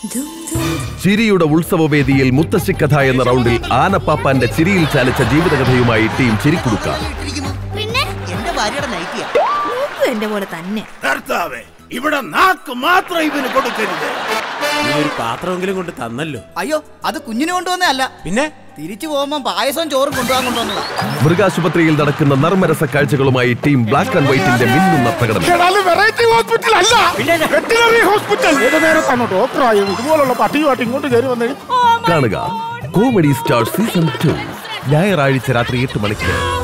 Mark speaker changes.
Speaker 1: ചിരിയുടെ ഉത്സവവേദിയിൽ മുത്തശ്ശിക്കഥ എന്ന റൗണ്ടിൽ ആനപ്പാപ്പാന്റെ ചിരിയിൽ ചാലിച്ച ജീവിതകഥയുമായി ടീം ചിരിക്കുടുക്ക
Speaker 2: പിന്നെ
Speaker 3: എന്റെ ഭാര്യയുടെ നൈറ്റിയാ
Speaker 2: നോക്കും എന്റെ പോലെ തന്നെ
Speaker 4: കർത്താവേ ഇവിടെ നാക്ക് മാത്രം ഇവന് കൊടുക്കരുത്
Speaker 5: നീ ഒരു പാത്രമെങ്കിലും കൊണ്ട് തന്നല്ലോ
Speaker 3: അയ്യോ അത് കുഞ്ഞിനെ കൊണ്ടുവന്നതല്ല
Speaker 5: പിന്നെ
Speaker 3: തിരിച്ചു പോകുമ്പോ പായസവും ചോറും കൊണ്ടുപോകാൻ കൊണ്ടുവന്നതാ
Speaker 1: മൃഗാശുപത്രിയിൽ നടക്കുന്ന നർമ്മരസ കാഴ്ചകളുമായി ടീം ബ്ലാക്ക് ആൻഡ് വൈറ്റിന്റെ മിന്നുന്ന പ്രകടനം
Speaker 4: വെറൈറ്റി ഹോസ്പിറ്റൽ അല്ല വെറ്റിനറി ഹോസ്പിറ്റൽ ഏത് നേരത്താണോ ഡോക്ടറായും ഇതുപോലുള്ള പട്ടിയുമായിട്ട് ഇങ്ങോട്ട് കയറി വന്നേ
Speaker 1: കാണുക കോമഡി സ്റ്റാർ സീസൺ ടു ഞായറാഴ്ച രാത്രി എട്ട് മണിക്ക്